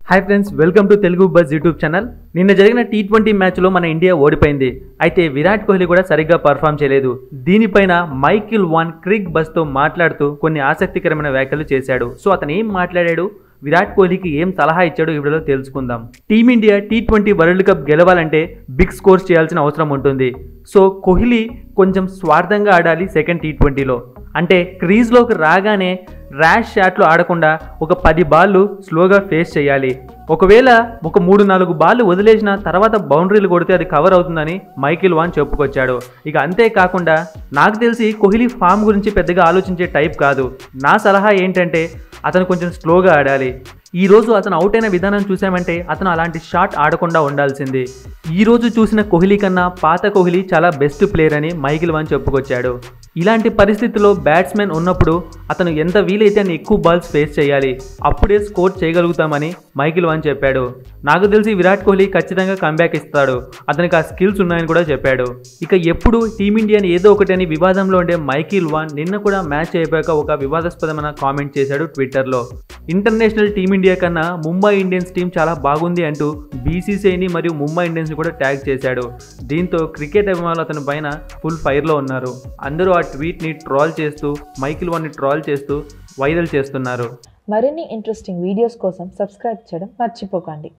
hi friends welcome to Telugu buzz YouTube channel నిన్న జరిగిన T twenty మ్యాచ్లో మన ఇండియా ఓడిపోయింది అయితే విరాట్ కోహ్లీ కూడా సరిగ్గా పర్ఫామ్ చేయలేదు దీనిపైన మైకిల్ వాన్ క్రిక్ బస్తో మాట్లాడుతూ కొన్ని ఆసక్తికరమైన వ్యాఖ్యలు చేశాడు సో అతను ఏం మాట్లాడాడు విరాట్ కోహ్లీకి ఏం సలహా ఇచ్చాడో ఈ వీడియోలో తెలుసుకుందాం team India T twenty world cup గెలవాలంటే బిగ్ స్కోర్స్ చేయాల్సిన అవసరం ఉంటుంది సో కోహ్లీ కొంచెం స్వార్థంగా ఆడాలి సెకండ్ టీ ట్వంటీలో అంటే క్రీజ్లోకి రాగానే ర్యాష్ షాట్లు ఆడకుండా ఒక పది బాళ్ళు స్లోగా ఫేస్ చేయాలి ఒకవేళ ఒక మూడు నాలుగు బాళ్ళు వదిలేసిన తర్వాత బౌండరీలు కొడితే అది కవర్ అవుతుందని మైకిల్ వాన్ చెప్పుకొచ్చాడు ఇక అంతేకాకుండా నాకు తెలిసి కోహ్లీ ఫామ్ గురించి పెద్దగా ఆలోచించే టైప్ కాదు నా సలహా ఏంటంటే అతను కొంచెం స్లోగా ఆడాలి ఈ రోజు అతను అవుట్ అయిన విధానం చూసామంటే అతను అలాంటి షాట్ ఆడకుండా ఉండాల్సింది ఈ రోజు చూసిన కోహ్లీ కన్నా పాత కోహ్లీ చాలా బెస్ట్ ప్లేయర్ అని మైకిల్ వాన్ చెప్పుకొచ్చాడు ఇలాంటి పరిస్థితుల్లో బ్యాట్స్మెన్ ఉన్నప్పుడు అతను ఎంత వీలైతే అన్ని ఎక్కువ బాల్స్ ఫేస్ చేయాలి అప్పుడే స్కోర్ చేయగలుగుతామని మైకిల్ వాన్ చెప్పాడు నాకు తెలిసి విరాట్ కోహ్లీ ఖచ్చితంగా కంబ్యాక్ ఇస్తాడు అతనికి ఆ స్కిల్స్ ఉన్నాయని కూడా చెప్పాడు ఇక ఎప్పుడు టీమిండియాని ఏదో ఒకటని వివాదంలో ఉండే మైకిల్ వాన్ నిన్న కూడా మ్యాచ్ అయిపోయాక ఒక వివాదాస్పదమైన కామెంట్ చేశాడు ట్విట్టర్లో ఇంటర్నేషనల్ టీమిండియా కన్నా ముంబై ఇండియన్స్ టీం చాలా బాగుంది అంటూ బీసీసీఐని మరియు ముంబై ఇండియన్స్ని కూడా ట్యాగ్ చేశాడు దీంతో క్రికెట్ అభిమానులు అతని పైన ఫుల్ ఫైర్లో ఉన్నారు అందరూ ఆ ట్వీట్ని ట్రాల్ చేస్తూ మైకిల్ వాన్ని ట్రాల్ చేస్తూ వైరల్ చేస్తున్నారు మరిన్ని ఇంట్రెస్టింగ్ వీడియోస్ కోసం సబ్స్క్రైబ్ చేయడం మర్చిపోకండి